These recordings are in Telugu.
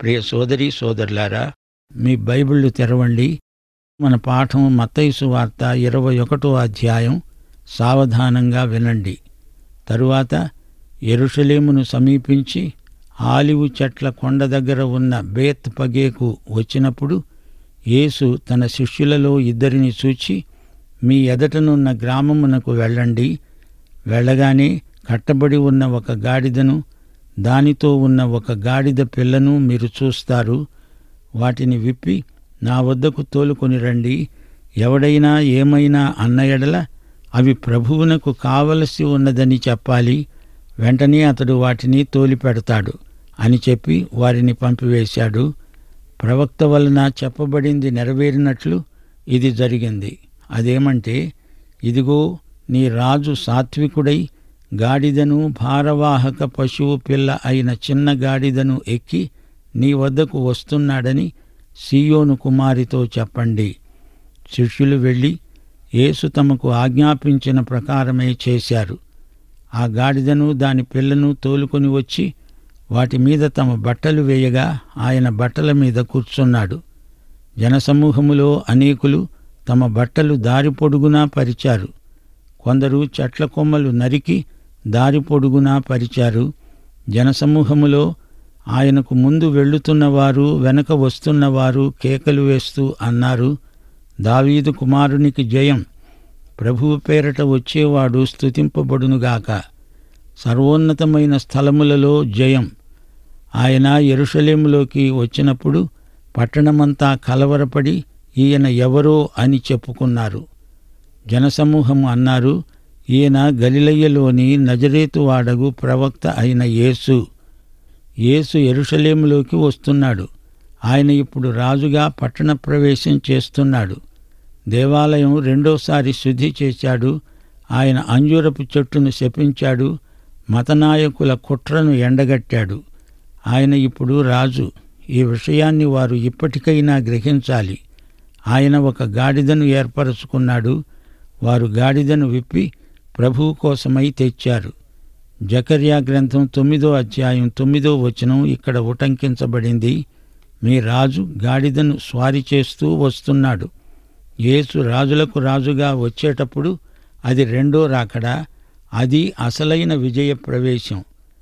ప్రియ సోదరి సోదరులారా మీ బైబిళ్ళు తెరవండి మన పాఠం మత్తయిసు వార్త ఇరవై ఒకటో అధ్యాయం సావధానంగా వినండి తరువాత ఎరుషలేమును సమీపించి ఆలివు చెట్ల కొండ దగ్గర ఉన్న బేత్ పగేకు వచ్చినప్పుడు యేసు తన శిష్యులలో ఇద్దరిని చూచి మీ ఎదటనున్న గ్రామమునకు వెళ్ళండి వెళ్ళగానే కట్టబడి ఉన్న ఒక గాడిదను దానితో ఉన్న ఒక గాడిద పిల్లను మీరు చూస్తారు వాటిని విప్పి నా వద్దకు తోలుకొని రండి ఎవడైనా ఏమైనా అన్న ఎడల అవి ప్రభువునకు కావలసి ఉన్నదని చెప్పాలి వెంటనే అతడు వాటిని తోలిపెడతాడు అని చెప్పి వారిని పంపివేశాడు ప్రవక్త వలన చెప్పబడింది నెరవేరినట్లు ఇది జరిగింది అదేమంటే ఇదిగో నీ రాజు సాత్వికుడై గాడిదను భారవాహక పశువు పిల్ల అయిన చిన్న గాడిదను ఎక్కి నీ వద్దకు వస్తున్నాడని సీయోను కుమారితో చెప్పండి శిష్యులు వెళ్ళి యేసు తమకు ఆజ్ఞాపించిన ప్రకారమే చేశారు ఆ గాడిదను దాని పిల్లను తోలుకొని వచ్చి వాటి మీద తమ బట్టలు వేయగా ఆయన బట్టల మీద కూర్చున్నాడు జనసమూహములో అనేకులు తమ బట్టలు దారి పొడుగునా పరిచారు కొందరు చెట్ల కొమ్మలు నరికి దారి పొడుగునా పరిచారు జనసమూహములో ఆయనకు ముందు వెళ్ళుతున్నవారు వెనక వస్తున్నవారు కేకలు వేస్తూ అన్నారు దావీదు కుమారునికి జయం ప్రభువు పేరట వచ్చేవాడు స్తుతింపబడునుగాక సర్వోన్నతమైన స్థలములలో జయం ఆయన ఎరుషలేములోకి వచ్చినప్పుడు పట్టణమంతా కలవరపడి ఈయన ఎవరో అని చెప్పుకున్నారు జనసమూహము అన్నారు ఈయన గలిలయ్యలోని నజరేతు వాడగు ప్రవక్త అయిన యేసు యేసు ఎరుషలేములోకి వస్తున్నాడు ఆయన ఇప్పుడు రాజుగా పట్టణ ప్రవేశం చేస్తున్నాడు దేవాలయం రెండోసారి శుద్ధి చేశాడు ఆయన అంజూరపు చెట్టును శపించాడు మతనాయకుల కుట్రను ఎండగట్టాడు ఆయన ఇప్పుడు రాజు ఈ విషయాన్ని వారు ఇప్పటికైనా గ్రహించాలి ఆయన ఒక గాడిదను ఏర్పరచుకున్నాడు వారు గాడిదను విప్పి ప్రభువు కోసమై తెచ్చారు జకర్యా గ్రంథం తొమ్మిదో అధ్యాయం తొమ్మిదో వచనం ఇక్కడ ఉటంకించబడింది మీ రాజు గాడిదను స్వారీ చేస్తూ వస్తున్నాడు యేసు రాజులకు రాజుగా వచ్చేటప్పుడు అది రెండో రాకడా అది అసలైన విజయ ప్రవేశం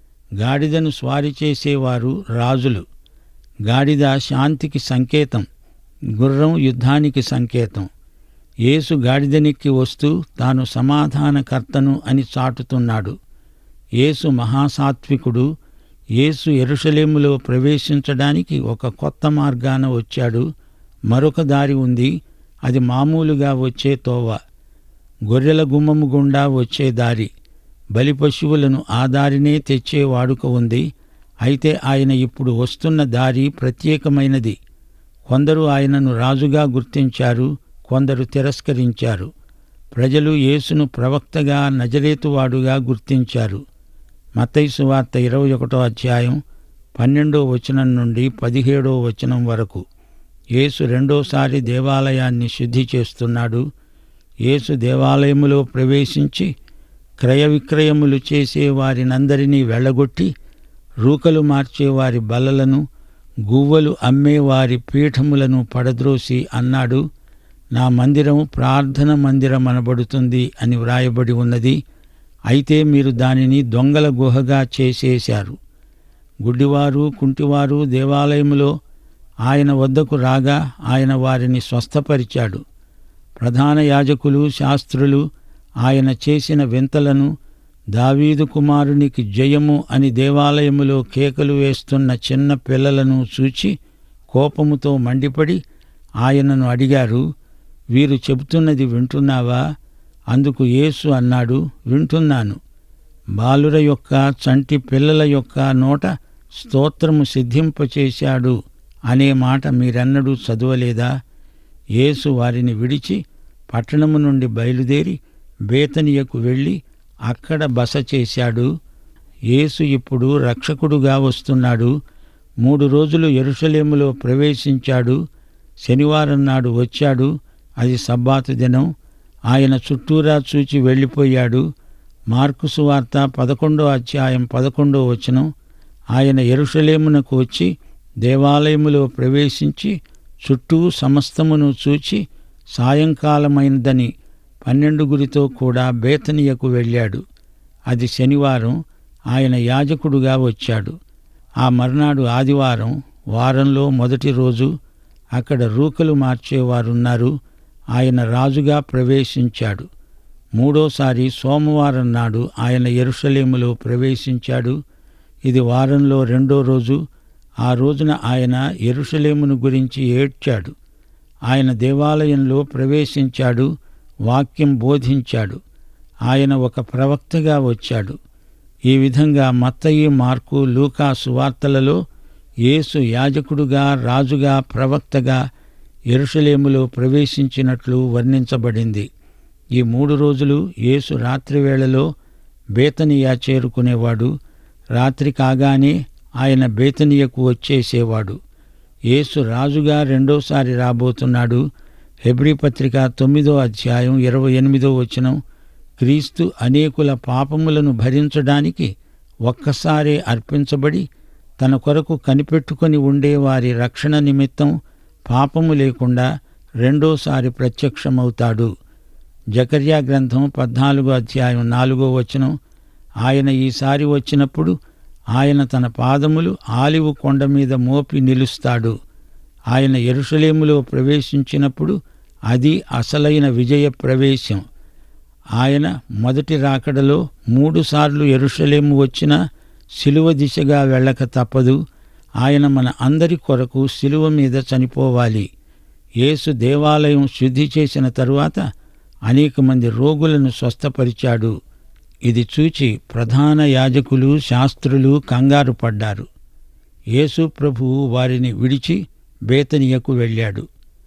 గాడిదను స్వారీ చేసేవారు రాజులు గాడిద శాంతికి సంకేతం గుర్రం యుద్ధానికి సంకేతం యేసు గాడిదనెక్కి వస్తూ తాను సమాధానకర్తను అని చాటుతున్నాడు యేసు మహాసాత్వికుడు యేసు ఎరుషలేములో ప్రవేశించడానికి ఒక కొత్త మార్గాన వచ్చాడు మరొక దారి ఉంది అది మామూలుగా వచ్చే తోవ గొర్రెల గుమ్మము గుండా వచ్చే దారి బలి పశువులను ఆ దారినే తెచ్చే వాడుక ఉంది అయితే ఆయన ఇప్పుడు వస్తున్న దారి ప్రత్యేకమైనది కొందరు ఆయనను రాజుగా గుర్తించారు కొందరు తిరస్కరించారు ప్రజలు యేసును ప్రవక్తగా నజరేతువాడుగా గుర్తించారు మత్తైసు వార్త ఇరవై ఒకటో అధ్యాయం పన్నెండో వచనం నుండి పదిహేడో వచనం వరకు యేసు రెండోసారి దేవాలయాన్ని శుద్ధి చేస్తున్నాడు యేసు దేవాలయములో ప్రవేశించి క్రయ విక్రయములు చేసే వారినందరినీ వెళ్ళగొట్టి రూకలు మార్చే వారి బల్లలను గువ్వలు అమ్మే వారి పీఠములను పడద్రోసి అన్నాడు నా మందిరం ప్రార్థన మందిరం అనబడుతుంది అని వ్రాయబడి ఉన్నది అయితే మీరు దానిని దొంగల గుహగా చేసేశారు గుడ్డివారు కుంటివారు దేవాలయములో ఆయన వద్దకు రాగా ఆయన వారిని స్వస్థపరిచాడు ప్రధాన యాజకులు శాస్త్రులు ఆయన చేసిన వింతలను దావీదు కుమారునికి జయము అని దేవాలయములో కేకలు వేస్తున్న చిన్న పిల్లలను చూచి కోపముతో మండిపడి ఆయనను అడిగారు వీరు చెబుతున్నది వింటున్నావా అందుకు యేసు అన్నాడు వింటున్నాను బాలుర యొక్క చంటి పిల్లల యొక్క నోట స్తోత్రము సిద్ధింపచేశాడు అనే మాట మీరెన్నడూ చదవలేదా యేసు వారిని విడిచి పట్టణము నుండి బయలుదేరి బేతనియకు వెళ్ళి అక్కడ బస చేశాడు యేసు ఇప్పుడు రక్షకుడుగా వస్తున్నాడు మూడు రోజులు ఎరుషలేములో ప్రవేశించాడు శనివారం నాడు వచ్చాడు అది సబ్బాతు దినం ఆయన చుట్టూరా చూచి వెళ్ళిపోయాడు మార్కు సువార్త పదకొండో అధ్యాయం పదకొండో వచనం ఆయన ఎరుషలేమునకు వచ్చి దేవాలయములో ప్రవేశించి చుట్టూ సమస్తమును చూచి సాయంకాలమైనదని పన్నెండుగురితో కూడా బేతనియకు వెళ్ళాడు అది శనివారం ఆయన యాజకుడుగా వచ్చాడు ఆ మర్నాడు ఆదివారం వారంలో మొదటి రోజు అక్కడ రూకలు మార్చేవారున్నారు ఆయన రాజుగా ప్రవేశించాడు మూడోసారి సోమవారం నాడు ఆయన ఎరుషలేములో ప్రవేశించాడు ఇది వారంలో రెండో రోజు ఆ రోజున ఆయన ఎరుషలేమును గురించి ఏడ్చాడు ఆయన దేవాలయంలో ప్రవేశించాడు వాక్యం బోధించాడు ఆయన ఒక ప్రవక్తగా వచ్చాడు ఈ విధంగా మత్తయి మార్కు లూకా సువార్తలలో యేసు యాజకుడుగా రాజుగా ప్రవక్తగా ఎరుషలేములో ప్రవేశించినట్లు వర్ణించబడింది ఈ మూడు రోజులు యేసు రాత్రివేళలో బేతనియా చేరుకునేవాడు రాత్రి కాగానే ఆయన బేతనియకు వచ్చేసేవాడు యేసు రాజుగా రెండోసారి రాబోతున్నాడు హెబ్రీ పత్రిక తొమ్మిదో అధ్యాయం ఇరవై ఎనిమిదో వచనం క్రీస్తు అనేకుల పాపములను భరించడానికి ఒక్కసారే అర్పించబడి తన కొరకు కనిపెట్టుకొని ఉండే వారి రక్షణ నిమిత్తం పాపము లేకుండా రెండోసారి ప్రత్యక్షమవుతాడు జకర్యా గ్రంథం పద్నాలుగో అధ్యాయం నాలుగో వచనం ఆయన ఈసారి వచ్చినప్పుడు ఆయన తన పాదములు ఆలివు కొండ మీద మోపి నిలుస్తాడు ఆయన ఎరుషలేములో ప్రవేశించినప్పుడు అది అసలైన విజయ ప్రవేశం ఆయన మొదటి రాకడలో మూడుసార్లు ఎరుషలేము వచ్చినా శిలువ దిశగా వెళ్ళక తప్పదు ఆయన మన అందరి కొరకు శిలువ మీద చనిపోవాలి యేసు దేవాలయం శుద్ధి చేసిన తరువాత అనేక మంది రోగులను స్వస్థపరిచాడు ఇది చూచి ప్రధాన యాజకులు శాస్త్రులు కంగారు పడ్డారు యేసు ప్రభువు వారిని విడిచి బేతనియకు వెళ్ళాడు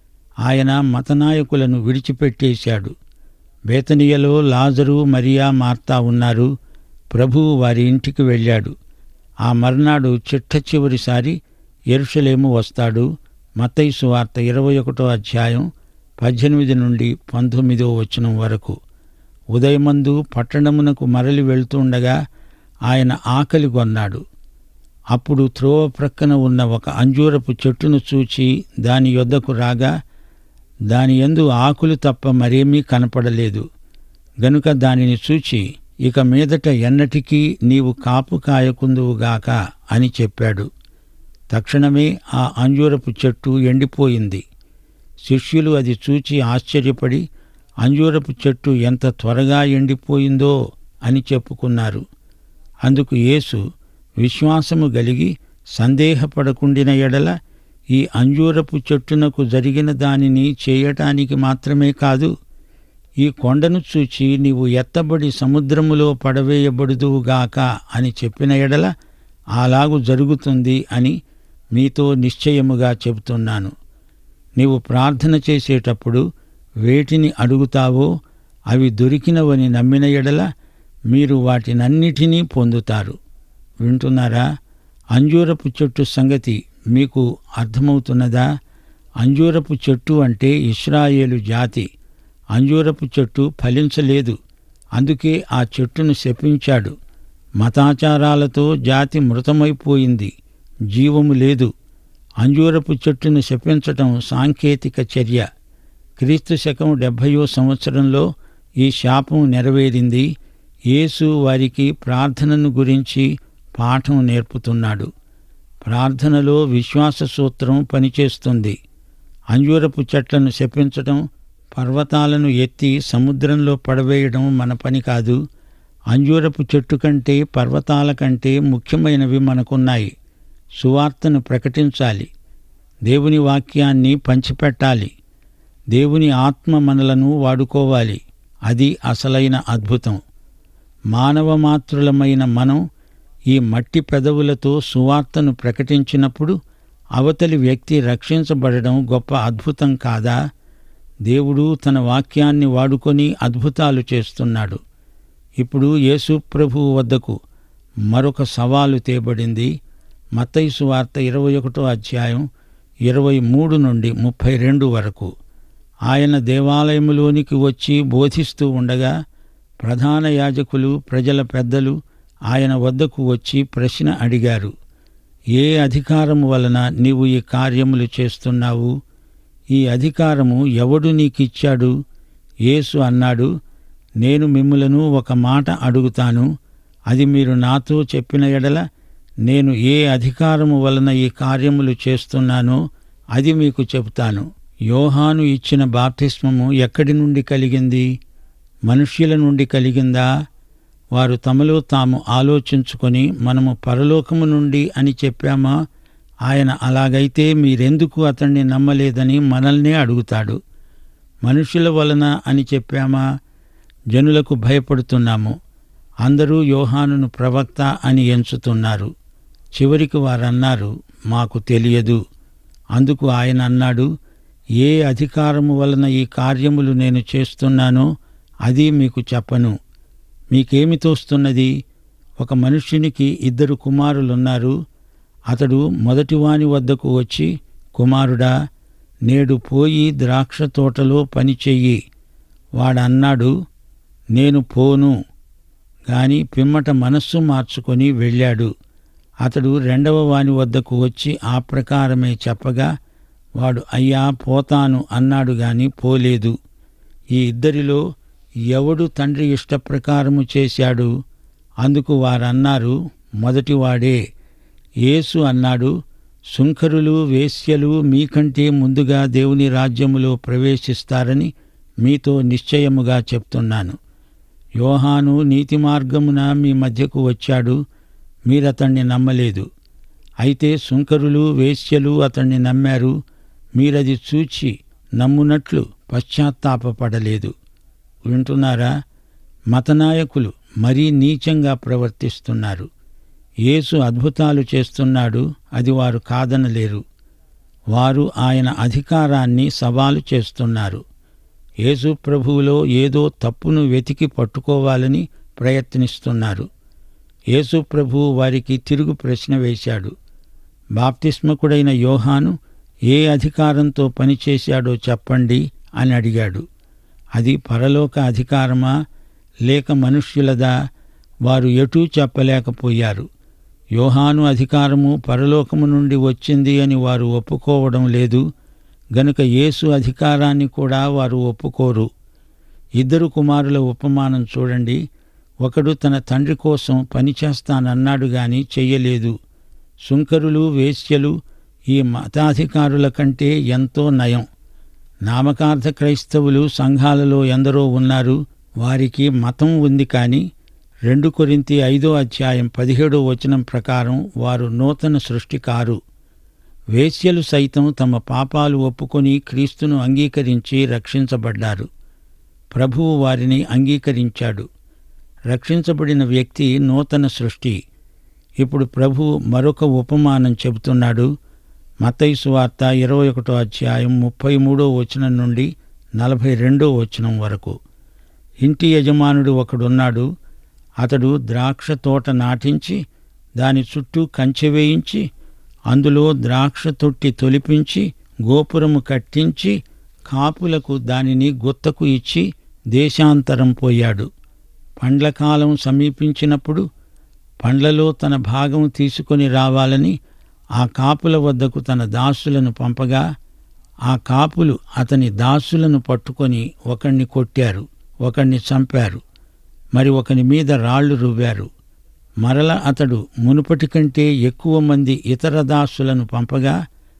ఆయన మతనాయకులను విడిచిపెట్టేశాడు బేతనియలో లాజరు మరియా మార్తా ఉన్నారు ప్రభువు వారి ఇంటికి వెళ్ళాడు ఆ మర్నాడు చిట్ట చివరిసారి ఎరుషలేము వస్తాడు మత్తయి సువార్త ఇరవై ఒకటో అధ్యాయం పద్దెనిమిది నుండి పంతొమ్మిదో వచనం వరకు ఉదయమందు పట్టణమునకు మరలి వెళ్తుండగా ఆయన ఆకలి కొన్నాడు అప్పుడు త్రోవ ప్రక్కన ఉన్న ఒక అంజూరపు చెట్టును చూచి దాని యొద్దకు రాగా దాని యందు ఆకులు తప్ప మరేమీ కనపడలేదు గనుక దానిని చూచి ఇక మీదట ఎన్నటికీ నీవు కాపు కాయకుందువుగాక అని చెప్పాడు తక్షణమే ఆ అంజూరపు చెట్టు ఎండిపోయింది శిష్యులు అది చూచి ఆశ్చర్యపడి అంజూరపు చెట్టు ఎంత త్వరగా ఎండిపోయిందో అని చెప్పుకున్నారు అందుకు యేసు విశ్వాసము గలిగి సందేహపడకుండిన ఎడల ఈ అంజూరపు చెట్టునకు జరిగిన దానిని చేయటానికి మాత్రమే కాదు ఈ కొండను చూచి నీవు ఎత్తబడి సముద్రములో పడవేయబడుదువుగాక అని చెప్పిన ఎడల అలాగు జరుగుతుంది అని మీతో నిశ్చయముగా చెబుతున్నాను నీవు ప్రార్థన చేసేటప్పుడు వేటిని అడుగుతావో అవి దొరికినవని నమ్మిన ఎడల మీరు వాటినన్నిటినీ పొందుతారు వింటున్నారా అంజూరపు చెట్టు సంగతి మీకు అర్థమవుతున్నదా అంజూరపు చెట్టు అంటే ఇస్రాయేలు జాతి అంజూరపు చెట్టు ఫలించలేదు అందుకే ఆ చెట్టును శపించాడు మతాచారాలతో జాతి మృతమైపోయింది జీవము లేదు అంజూరపు చెట్టును శపించటం సాంకేతిక చర్య క్రీస్తు శకం డెబ్భయో సంవత్సరంలో ఈ శాపం నెరవేరింది యేసు వారికి ప్రార్థనను గురించి పాఠం నేర్పుతున్నాడు ప్రార్థనలో విశ్వాస సూత్రం పనిచేస్తుంది అంజూరపు చెట్లను శపించటం పర్వతాలను ఎత్తి సముద్రంలో పడవేయడం మన పని కాదు అంజూరపు చెట్టు కంటే పర్వతాల కంటే ముఖ్యమైనవి మనకున్నాయి సువార్తను ప్రకటించాలి దేవుని వాక్యాన్ని పంచిపెట్టాలి దేవుని ఆత్మ మనలను వాడుకోవాలి అది అసలైన అద్భుతం మానవ మాతృలమైన మనం ఈ మట్టి పెదవులతో సువార్తను ప్రకటించినప్పుడు అవతలి వ్యక్తి రక్షించబడడం గొప్ప అద్భుతం కాదా దేవుడు తన వాక్యాన్ని వాడుకొని అద్భుతాలు చేస్తున్నాడు ఇప్పుడు యేసు ప్రభువు వద్దకు మరొక సవాలు తేబడింది మత్తయి వార్త ఇరవై ఒకటో అధ్యాయం ఇరవై మూడు నుండి ముప్పై రెండు వరకు ఆయన దేవాలయములోనికి వచ్చి బోధిస్తూ ఉండగా ప్రధాన యాజకులు ప్రజల పెద్దలు ఆయన వద్దకు వచ్చి ప్రశ్న అడిగారు ఏ అధికారము వలన నీవు ఈ కార్యములు చేస్తున్నావు ఈ అధికారము ఎవడు నీకిచ్చాడు యేసు అన్నాడు నేను మిమ్ములను ఒక మాట అడుగుతాను అది మీరు నాతో చెప్పిన ఎడల నేను ఏ అధికారము వలన ఈ కార్యములు చేస్తున్నానో అది మీకు చెబుతాను యోహాను ఇచ్చిన బాప్తిస్మము ఎక్కడి నుండి కలిగింది మనుష్యుల నుండి కలిగిందా వారు తమలో తాము ఆలోచించుకొని మనము పరలోకము నుండి అని చెప్పామా ఆయన అలాగైతే మీరెందుకు అతన్ని నమ్మలేదని మనల్నే అడుగుతాడు మనుషుల వలన అని చెప్పామా జనులకు భయపడుతున్నాము అందరూ యోహానును ప్రవక్త అని ఎంచుతున్నారు చివరికి వారన్నారు మాకు తెలియదు అందుకు ఆయన అన్నాడు ఏ అధికారము వలన ఈ కార్యములు నేను చేస్తున్నానో అది మీకు చెప్పను మీకేమి తోస్తున్నది ఒక మనుష్యునికి ఇద్దరు కుమారులున్నారు అతడు మొదటివాని వద్దకు వచ్చి కుమారుడా నేడు పోయి ద్రాక్ష తోటలో పని చెయ్యి వాడన్నాడు నేను పోను గాని పిమ్మట మనస్సు మార్చుకొని వెళ్ళాడు అతడు రెండవ వాని వద్దకు వచ్చి ఆ ప్రకారమే చెప్పగా వాడు అయ్యా పోతాను అన్నాడు గాని పోలేదు ఈ ఇద్దరిలో ఎవడు తండ్రి ఇష్టప్రకారము చేశాడు అందుకు వారన్నారు మొదటివాడే యేసు అన్నాడు సుంకరులు వేశ్యలు మీకంటే ముందుగా దేవుని రాజ్యములో ప్రవేశిస్తారని మీతో నిశ్చయముగా చెప్తున్నాను యోహాను నీతి మార్గమున మీ మధ్యకు వచ్చాడు మీరతన్ని నమ్మలేదు అయితే సుంకరులు వేశ్యలు అతన్ని నమ్మారు మీరది చూచి నమ్మునట్లు పశ్చాత్తాపపడలేదు వింటున్నారా మతనాయకులు మరీ నీచంగా ప్రవర్తిస్తున్నారు యేసు అద్భుతాలు చేస్తున్నాడు అది వారు కాదనలేరు వారు ఆయన అధికారాన్ని సవాలు చేస్తున్నారు యేసు ప్రభువులో ఏదో తప్పును వెతికి పట్టుకోవాలని ప్రయత్నిస్తున్నారు యేసు ప్రభువు వారికి తిరుగు ప్రశ్న వేశాడు బాప్తిస్మకుడైన యోహాను ఏ అధికారంతో పనిచేశాడో చెప్పండి అని అడిగాడు అది పరలోక అధికారమా లేక మనుష్యులదా వారు ఎటూ చెప్పలేకపోయారు యోహాను అధికారము పరలోకము నుండి వచ్చింది అని వారు ఒప్పుకోవడం లేదు గనుక యేసు అధికారాన్ని కూడా వారు ఒప్పుకోరు ఇద్దరు కుమారుల ఉపమానం చూడండి ఒకడు తన తండ్రి కోసం పనిచేస్తానన్నాడు గాని చెయ్యలేదు సుంకరులు వేశ్యలు ఈ మతాధికారుల కంటే ఎంతో నయం నామకార్థ క్రైస్తవులు సంఘాలలో ఎందరో ఉన్నారు వారికి మతం ఉంది కానీ రెండు కొరింతి ఐదో అధ్యాయం పదిహేడో వచనం ప్రకారం వారు నూతన సృష్టి కారు వేశ్యలు సైతం తమ పాపాలు ఒప్పుకొని క్రీస్తును అంగీకరించి రక్షించబడ్డారు ప్రభువు వారిని అంగీకరించాడు రక్షించబడిన వ్యక్తి నూతన సృష్టి ఇప్పుడు ప్రభు మరొక ఉపమానం చెబుతున్నాడు మతైసు వార్త ఇరవై ఒకటో అధ్యాయం ముప్పై మూడో వచనం నుండి నలభై రెండో వచనం వరకు ఇంటి యజమానుడు ఒకడున్నాడు అతడు ద్రాక్ష తోట నాటించి దాని చుట్టూ కంచె వేయించి అందులో ద్రాక్ష తొట్టి తొలిపించి గోపురము కట్టించి కాపులకు దానిని గుత్తకు ఇచ్చి దేశాంతరం పోయాడు పండ్ల కాలం సమీపించినప్పుడు పండ్లలో తన భాగం తీసుకొని రావాలని ఆ కాపుల వద్దకు తన దాసులను పంపగా ఆ కాపులు అతని దాసులను పట్టుకొని ఒకణ్ణి కొట్టారు ఒకణ్ణి చంపారు మరి ఒకని మీద రాళ్లు రువ్వారు మరల అతడు మునుపటి కంటే ఎక్కువ మంది ఇతర దాసులను పంపగా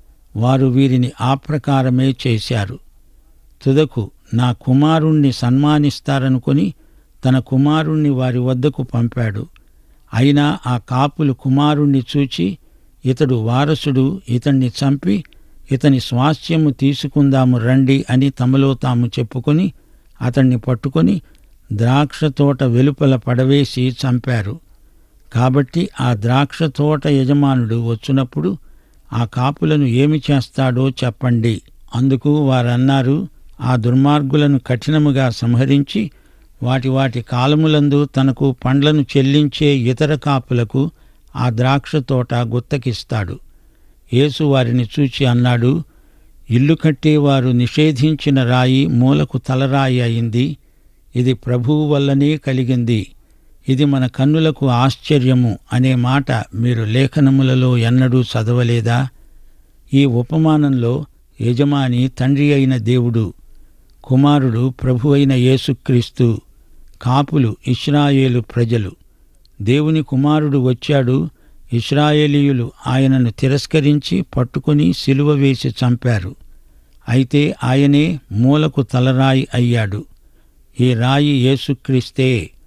వారు వీరిని ఆ ప్రకారమే చేశారు తుదకు నా కుమారుణ్ణి సన్మానిస్తారనుకొని తన కుమారుణ్ణి వారి వద్దకు పంపాడు అయినా ఆ కాపులు కుమారుణ్ణి చూచి ఇతడు వారసుడు ఇతన్ని చంపి ఇతని స్వాస్థ్యము తీసుకుందాము రండి అని తమలో తాము చెప్పుకొని అతన్ని పట్టుకొని ద్రాక్ష తోట వెలుపల పడవేసి చంపారు కాబట్టి ఆ ద్రాక్ష తోట యజమానుడు వచ్చినప్పుడు ఆ కాపులను ఏమి చేస్తాడో చెప్పండి అందుకు వారన్నారు ఆ దుర్మార్గులను కఠినముగా సంహరించి వాటి వాటి కాలములందు తనకు పండ్లను చెల్లించే ఇతర కాపులకు ఆ ద్రాక్ష తోట గుత్తకిస్తాడు యేసు వారిని చూచి అన్నాడు ఇల్లు కట్టేవారు నిషేధించిన రాయి మూలకు తలరాయి అయింది ఇది ప్రభువు వల్లనే కలిగింది ఇది మన కన్నులకు ఆశ్చర్యము అనే మాట మీరు లేఖనములలో ఎన్నడూ చదవలేదా ఈ ఉపమానంలో యజమాని తండ్రి అయిన దేవుడు కుమారుడు ప్రభు అయిన యేసుక్రీస్తు కాపులు ఇస్రాయేలు ప్రజలు దేవుని కుమారుడు వచ్చాడు ఇస్రాయేలీయులు ఆయనను తిరస్కరించి పట్టుకుని సిలువ వేసి చంపారు అయితే ఆయనే మూలకు తలరాయి అయ్యాడు ఈ రాయి యేసుక్రీస్తే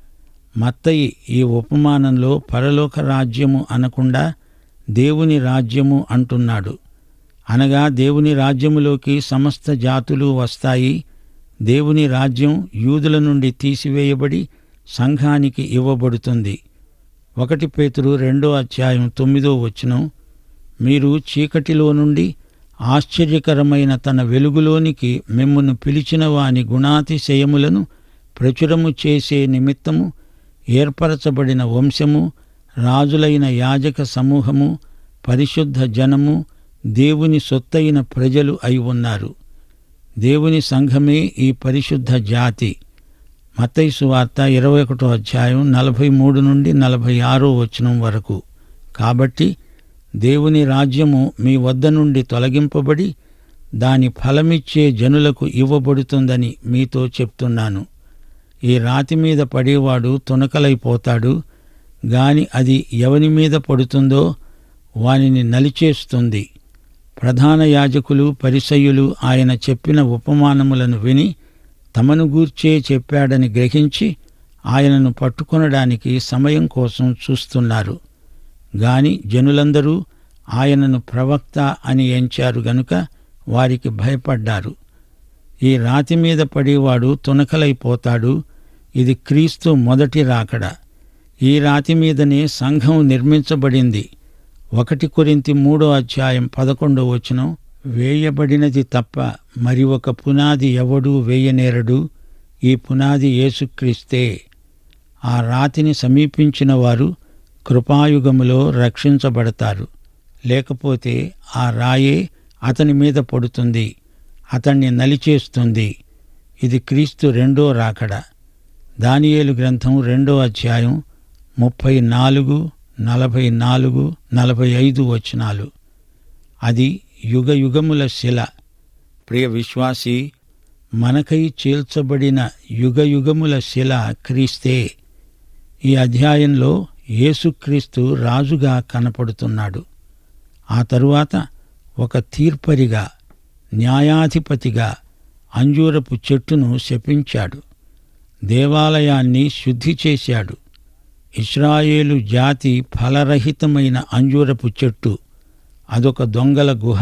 మత్తయి ఈ ఉపమానంలో పరలోక రాజ్యము అనకుండా దేవుని రాజ్యము అంటున్నాడు అనగా దేవుని రాజ్యములోకి సమస్త జాతులు వస్తాయి దేవుని రాజ్యం యూదుల నుండి తీసివేయబడి సంఘానికి ఇవ్వబడుతుంది ఒకటి పేతురు రెండో అధ్యాయం తొమ్మిదో వచనం మీరు చీకటిలో నుండి ఆశ్చర్యకరమైన తన వెలుగులోనికి మిమ్మును పిలిచిన వాని గుణాతిశయములను ప్రచురము చేసే నిమిత్తము ఏర్పరచబడిన వంశము రాజులైన యాజక సమూహము పరిశుద్ధ జనము దేవుని సొత్తైన ప్రజలు అయి ఉన్నారు దేవుని సంఘమే ఈ పరిశుద్ధ జాతి మత్తైసు వార్త ఇరవై ఒకటో అధ్యాయం నలభై మూడు నుండి నలభై ఆరో వచనం వరకు కాబట్టి దేవుని రాజ్యము మీ వద్ద నుండి తొలగింపబడి దాని ఫలమిచ్చే జనులకు ఇవ్వబడుతుందని మీతో చెప్తున్నాను ఈ రాతి మీద పడేవాడు తునకలైపోతాడు గాని అది ఎవని మీద పడుతుందో వానిని నలిచేస్తుంది ప్రధాన యాజకులు పరిసయ్యులు ఆయన చెప్పిన ఉపమానములను విని తమను గూర్చే చెప్పాడని గ్రహించి ఆయనను పట్టుకొనడానికి సమయం కోసం చూస్తున్నారు గాని జనులందరూ ఆయనను ప్రవక్త అని ఎంచారు గనుక వారికి భయపడ్డారు ఈ రాతి మీద పడేవాడు తునకలైపోతాడు ఇది క్రీస్తు మొదటి రాకడ ఈ రాతి మీదనే సంఘం నిర్మించబడింది ఒకటి కొరింతి మూడో అధ్యాయం పదకొండో వచనం వేయబడినది తప్ప మరి ఒక పునాది ఎవడూ వేయనేరడు ఈ పునాది యేసుక్రీస్తే ఆ రాతిని సమీపించిన వారు కృపాయుగములో రక్షించబడతారు లేకపోతే ఆ రాయే అతని మీద పడుతుంది అతన్ని నలిచేస్తుంది ఇది క్రీస్తు రెండో రాకడ దానియేలు గ్రంథం రెండో అధ్యాయం ముప్పై నాలుగు నలభై నాలుగు నలభై ఐదు వచనాలు అది యుగ యుగముల శిల ప్రియ విశ్వాసి మనకై చీల్చబడిన యుగ యుగముల శిల క్రీస్తే ఈ అధ్యాయంలో యేసుక్రీస్తు రాజుగా కనపడుతున్నాడు ఆ తరువాత ఒక తీర్పరిగా న్యాయాధిపతిగా అంజూరపు చెట్టును శపించాడు దేవాలయాన్ని శుద్ధి చేశాడు ఇస్రాయేలు జాతి ఫలరహితమైన అంజూరపు చెట్టు అదొక దొంగల గుహ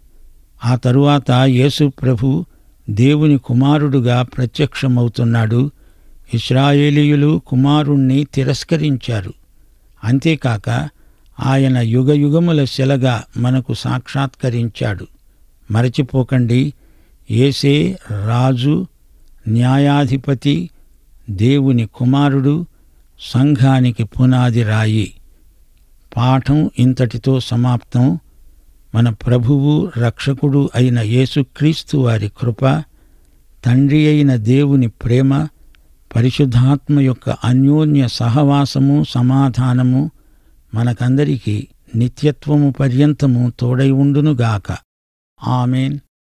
ఆ తరువాత యేసు ప్రభు దేవుని కుమారుడుగా ప్రత్యక్షమవుతున్నాడు ఇస్రాయేలీయులు కుమారుణ్ణి తిరస్కరించారు అంతేకాక ఆయన యుగయుగముల శిలగా మనకు సాక్షాత్కరించాడు మరచిపోకండి ఏసే రాజు న్యాయాధిపతి దేవుని కుమారుడు సంఘానికి పునాది రాయి పాఠం ఇంతటితో సమాప్తం మన ప్రభువు రక్షకుడు అయిన యేసుక్రీస్తు వారి కృప తండ్రి అయిన దేవుని ప్రేమ పరిశుద్ధాత్మ యొక్క అన్యోన్య సహవాసము సమాధానము మనకందరికీ నిత్యత్వము పర్యంతము తోడై ఉండునుగాక ఆమెన్